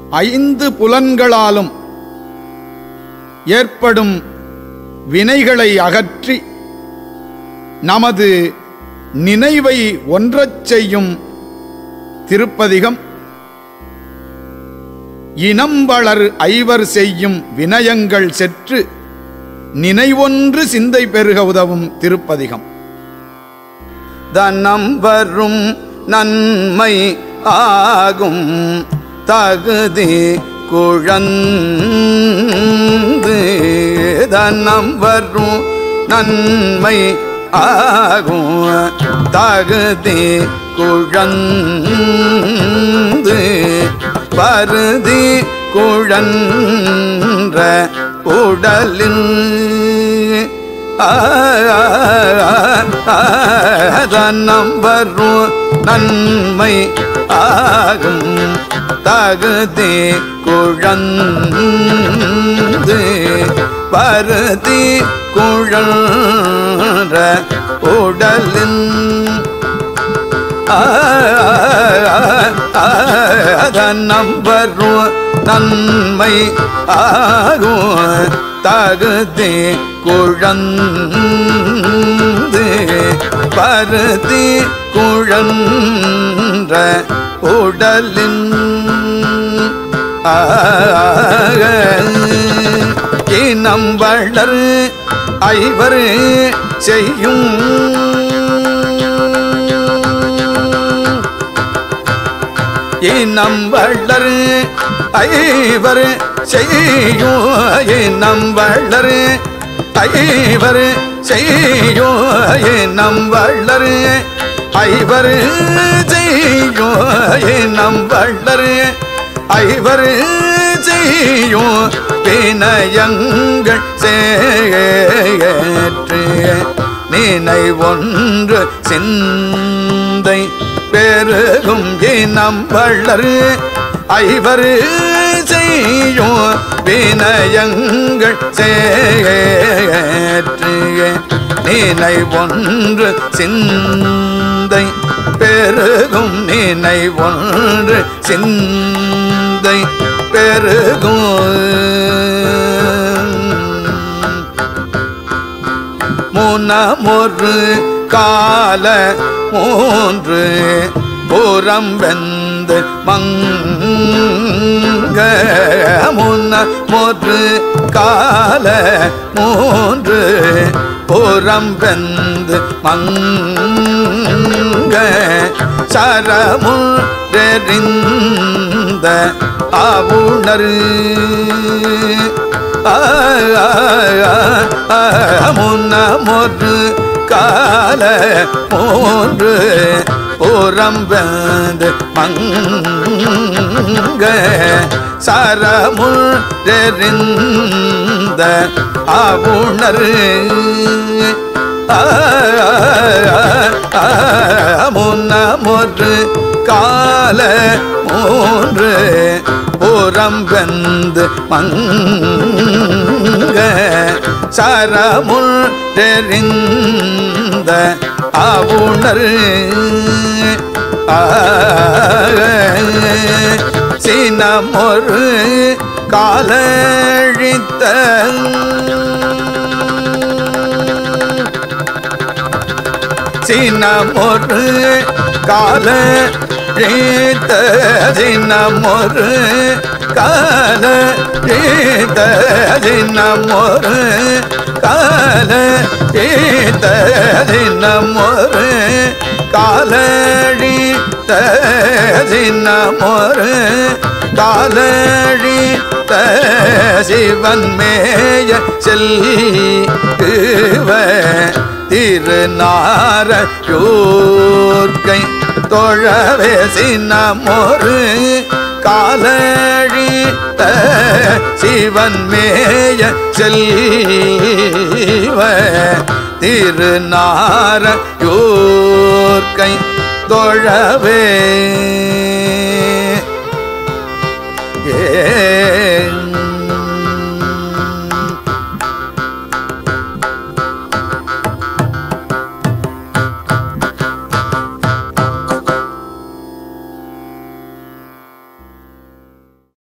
ஐந்து புலன்களாலும் ஏற்படும் வினைகளை அகற்றி நமது நினைவை ஒன்றச் செய்யும் திருப்பதிகம் இனம்பளர் ஐவர் செய்யும் வினயங்கள் செற்று நினைவொன்று சிந்தை பெருக உதவும் திருப்பதிகம் தனம் வரும் நன்மை ஆகும் தகுதி குழந்து தனம் வரும் நன்மை ஆகும் தகுதி குழந்து பருதி குழன்ற உடலின் தன்னம் வரும் நன்மை ஆகும் தகுதி குழந்து பருதி குழன்ற உடலின் தன்னம் வரும் நன்மை ஆகும் தகுதி குழந்து பருதி குழன்ற உடலின் இனம் வளர் ஐவர் செய்யும் இனம் வளர் ஐவர் செய்யும் இனம் வளர் ஐவர் செய்யும் இனம் வளர் ஐவர் செய்யும் இனம் வளர் ஐவர் செய்யும் வினயங்கள் சேற்று நினை ஒன்று சிந்தை பெருகும் இனம் வளர் ஐவர் செய்யும் வினயங்கள் சேற்று நினை ஒன்று சிந்தை பெருகும் நினை ஒன்று சிந்தை பெருகும் முனமொரு கால மூன்று புறம் வெந்து மங்க முன்ன மொரு கால மூன்று புறம் வெந்து மங்க சரமுறெறிந்த அவுணர் முன்ன மொரு கால மூன்று புறம் வந்து மங்க சரமுறெறிந்த அவுணர் முன்ன மொரு கால மூன்று புறம் வெந்து மங்க சரமுள் தெரிந்த அவுணர் சினமொரு காலழித்த சினமொரு கால ரீத்த சினமொரு கால ரீத்த சினமொரு கால ரீத்த சினமொரு காலழித்த சினமொரு காலழித்த சிவன் மேய செல்வ திருநாரையோர்க்கை தொழவே சின்னமொரு காலழித்த சிவன் மேய செல்வ திருநாரையோர்க்கை தொழவே